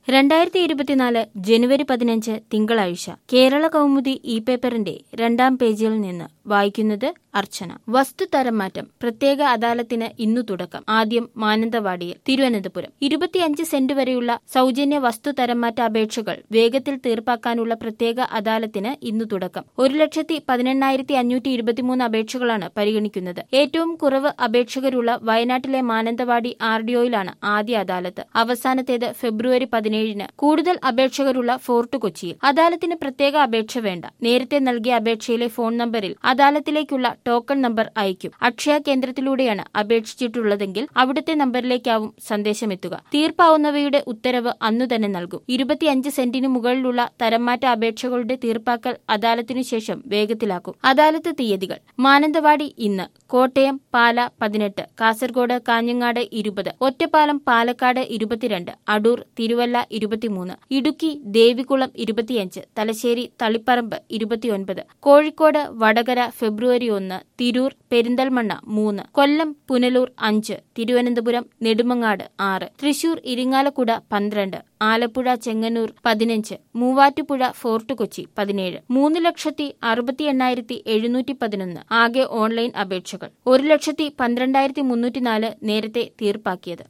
രണ്ടായിരത്തി ഇരുപത്തിനാല് ജനുവരി പതിനഞ്ച് തിങ്കളാഴ്ച കേരള കൗമുദി ഇ പേപ്പറിന്റെ രണ്ടാം പേജിൽ നിന്ന് വായിക്കുന്നത് അർച്ചന വസ്തു തരം മാറ്റം പ്രത്യേക അദാലത്തിന് ഇന്നു തുടക്കം ആദ്യം മാനന്തവാടിയിൽ തിരുവനന്തപുരം ഇരുപത്തിയഞ്ച് സെന്റ് വരെയുള്ള സൗജന്യ വസ്തു തരം മാറ്റ അപേക്ഷകൾ വേഗത്തിൽ തീർപ്പാക്കാനുള്ള പ്രത്യേക അദാലത്തിന് ഇന്നു തുടക്കം ഒരു ലക്ഷത്തി പതിനെണ്ണായിരത്തി അഞ്ഞൂറ്റി ഇരുപത്തിമൂന്ന് അപേക്ഷകളാണ് പരിഗണിക്കുന്നത് ഏറ്റവും കുറവ് അപേക്ഷകരുള്ള വയനാട്ടിലെ മാനന്തവാടി ആർ ഡിഒയിലാണ് ആദ്യ അദാലത്ത് അവസാനത്തേത് ഫെബ്രുവരി പതിനേഴിന് കൂടുതൽ അപേക്ഷകരുള്ള ഫോർട്ട് കൊച്ചിയിൽ അദാലത്തിന് പ്രത്യേക അപേക്ഷ വേണ്ട നേരത്തെ നൽകിയ അപേക്ഷയിലെ ഫോൺ നമ്പറിൽ അദാലത്തിലേക്കുള്ള ടോക്കൺ നമ്പർ അയക്കും അക്ഷയ കേന്ദ്രത്തിലൂടെയാണ് അപേക്ഷിച്ചിട്ടുള്ളതെങ്കിൽ അവിടുത്തെ നമ്പറിലേക്കാവും സന്ദേശമെത്തുക തീർപ്പാവുന്നവയുടെ ഉത്തരവ് അന്നു തന്നെ നൽകും ഇരുപത്തിയഞ്ച് സെന്റിന് മുകളിലുള്ള തരംമാറ്റ അപേക്ഷകളുടെ തീർപ്പാക്കൽ അദാലത്തിനു ശേഷം വേഗത്തിലാക്കും അദാലത്ത് തീയതികൾ മാനന്തവാടി ഇന്ന് കോട്ടയം പാല പതിനെട്ട് കാസർഗോഡ് കാഞ്ഞങ്ങാട് ഇരുപത് ഒറ്റപ്പാലം പാലക്കാട് ഇരുപത്തിരണ്ട് അടൂർ തിരുവല്ല ഇരുപത്തിമൂന്ന് ഇടുക്കി ദേവികുളം ഇരുപത്തിയഞ്ച് തലശ്ശേരി തളിപ്പറമ്പ് ഇരുപത്തിയൊൻപത് കോഴിക്കോട് വടകര ഫെബ്രുവരി ഒന്ന് തിരൂർ പെരിന്തൽമണ്ണ മൂന്ന് കൊല്ലം പുനലൂർ അഞ്ച് തിരുവനന്തപുരം നെടുമങ്ങാട് ആറ് തൃശൂർ ഇരിങ്ങാലക്കുട പന്ത്രണ്ട് ആലപ്പുഴ ചെങ്ങന്നൂർ പതിനഞ്ച് മൂവാറ്റുപുഴ ഫോർട്ട് കൊച്ചി പതിനേഴ് മൂന്ന് ലക്ഷത്തി അറുപത്തി എണ്ണായിരത്തി എഴുന്നൂറ്റി പതിനൊന്ന് ആകെ ഓൺലൈൻ അപേക്ഷകൾ ഒരു ലക്ഷത്തി പന്ത്രണ്ടായിരത്തി മുന്നൂറ്റിനാല് നേരത്തെ തീർപ്പാക്കിയത്